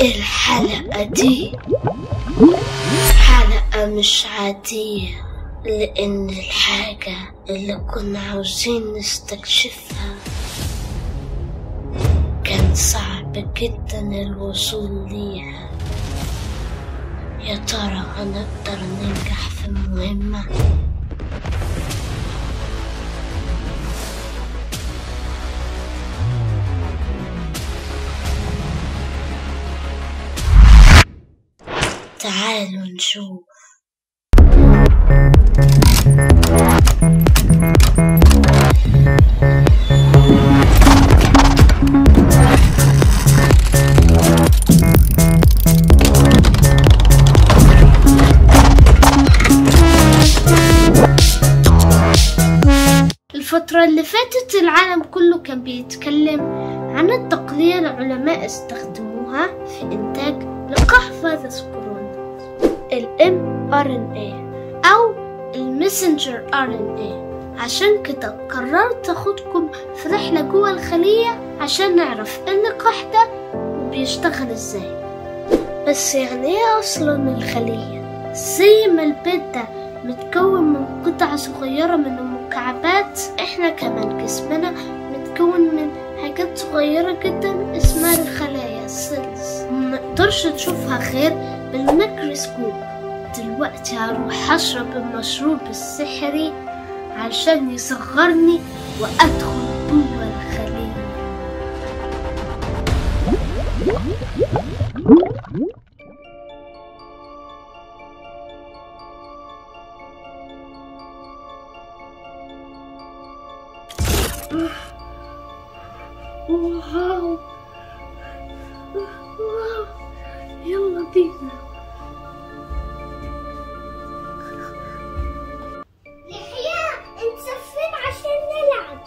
الحلقة دي حلقة مش عادية لأن الحاجة اللي كنا عاوزين نستكشفها كان صعب جدا الوصول ليها يا ترى هنقدر ننجح في المهمة تعالوا نشوف الفترة اللي فاتت العالم كله كان بيتكلم عن التقنية العلماء استخدموها في إنتاج لقاح فيروس كورونا ال mRNA أو المسنجر RNA عشان كده قررت أخدكم في رحلة جوه الخلية عشان نعرف اللقاح ده بيشتغل ازاي بس يعني ايه أصلا الخلية؟ زي ما البيت ده متكون من قطع صغيرة من المكعبات احنا كمان جسمنا متكون من حاجات صغيرة جدا اسمها الخلايا السيلز منقدرش نشوفها غير بالميكروسكوب دلوقتي هروح اشرب المشروب السحري عشان يصغرني وادخل جوه الخلية واو واو يلا بينا يحيى انت فين عشان نلعب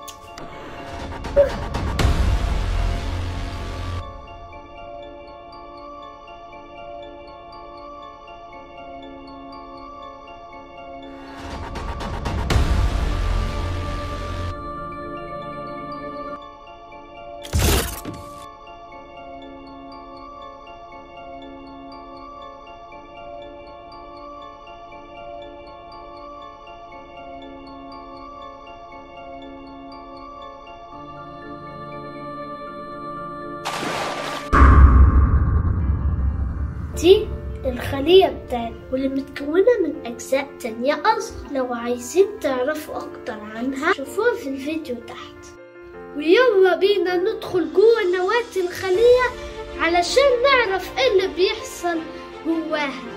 دي الخلية بتاعتي واللي متكونة من أجزاء تانية أصغر لو عايزين تعرفوا أكتر عنها شوفوها في الفيديو تحت ويلا بينا ندخل جوه نواة الخلية علشان نعرف ايه اللي بيحصل جواها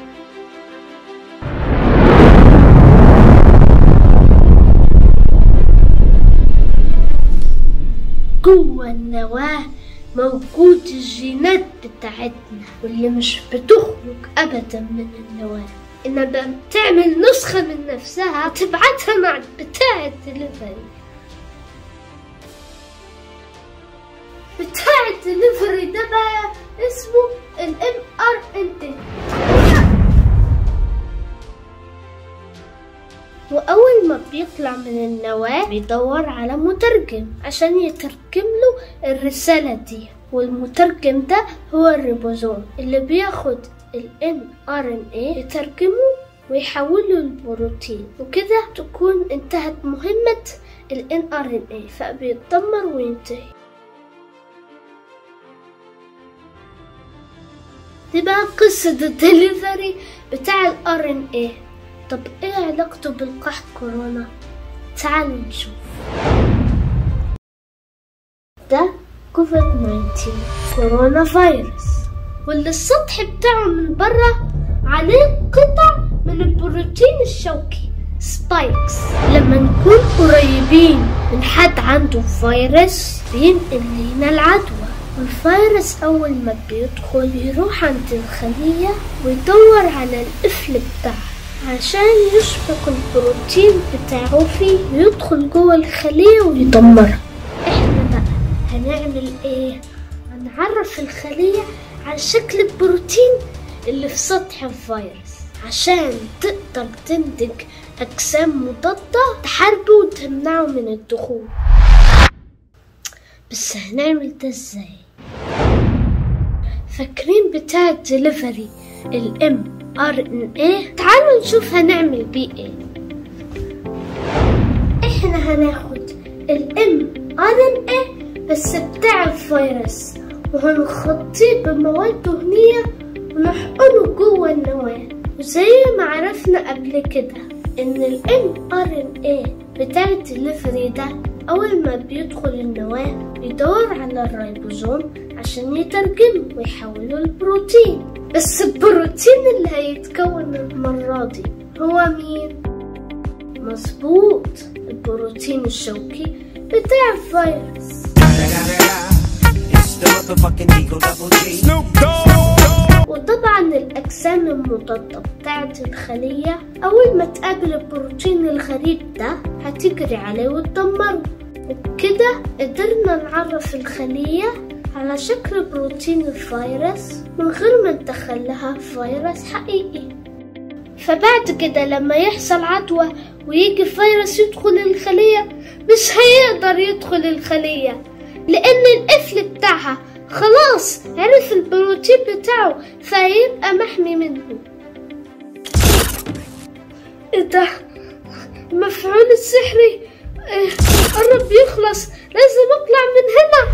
جوه النواة موجود الجينات بتاعتنا واللي مش بتخرج أبدا من النواة إنما بتعمل نسخة من نفسها وتبعتها مع بتاع الدليفري بتاع الدليفري ده بقى اسمه ال mRNA وأول ما بيطلع من النواة بيدور على مترجم عشان يترجم له الرسالة دي والمترجم ده هو الريبوزوم اللي بياخد ال mRNA يترجمه ويحوله لبروتين وكده تكون انتهت مهمة ال mRNA فبيتدمر وينتهي دي بقى قصة الدليفري بتاع ال RNA طب ايه علاقته بالقحط كورونا تعالوا نشوف ده كوفيد 19 كورونا فيروس واللي السطح بتاعه من بره عليه قطع من البروتين الشوكي سبايكس لما نكون قريبين من حد عنده فيروس بينقل لينا العدوى والفيروس أول ما بيدخل يروح عند الخلية ويدور على القفل بتاعها عشان يشبك البروتين بتاعه فيه ويدخل جوه الخلية ويدمرها احنا بقى هنعمل ايه هنعرف الخلية على شكل البروتين اللي في سطح الفيروس عشان تقدر تنتج أجسام مضادة تحاربه وتمنعه من الدخول بس هنعمل ده ازاي فاكرين بتاع الدليفري الام ار ان ايه تعالوا نشوف هنعمل بيه ايه احنا هناخد الام ار ان ايه بس بتاع الفيروس وهنخطيه بمواد دهنية ونحقنه جوه النواة وزي ما عرفنا قبل كده ان الام ار ان ايه بتاع الدليفري ده اول ما بيدخل النواة بيدور على الريبوزوم عشان يترجمه ويحوله لبروتين بس البروتين اللي هيتكون المرة دي هو مين؟ مظبوط البروتين الشوكي بتاع الفيروس It's the motherfucking Eagle Double G. وطبعا الأجسام المضادة بتاعت الخلية أول ما تقابل البروتين الغريب ده هتجري عليه وتدمره وبكده قدرنا نعرف الخلية على شكل بروتين الفيروس من غير ما ندخلها فيروس حقيقي فبعد كده لما يحصل عدوى ويجي فيروس يدخل الخلية مش هيقدر يدخل الخلية لأن القفل بتاعها خلاص عرف البروتين بتاعه فهيبقى محمي منه ايه ده المفعول السحري إيه، قرب يخلص لازم اطلع من هنا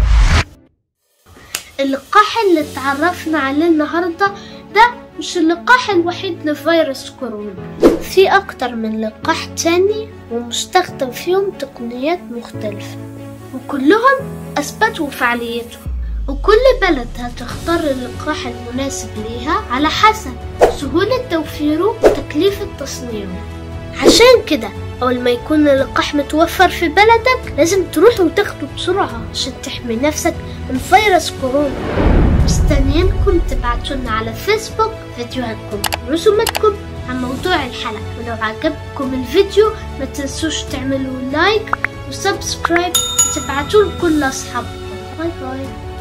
اللقاح اللي اتعرفنا عليه النهارده ده مش اللقاح الوحيد لفيروس كورونا في اكتر من لقاح تاني ومستخدم فيهم تقنيات مختلفة وكلهم اثبتوا فعاليتهم وكل بلد هتختار اللقاح المناسب ليها على حسب سهولة توفيره وتكلفة تصنيعه عشان كده أول ما يكون اللقاح متوفر في بلدك لازم تروح وتاخده بسرعة عشان تحمي نفسك من فيروس كورونا مستنيينكم تبعتولنا على فيسبوك فيديوهاتكم ورسوماتكم عن موضوع الحلقة ولو عجبكم الفيديو ما تنسوش تعملوا لايك وسبسكرايب وتبعتوه لكل أصحابكم باي باي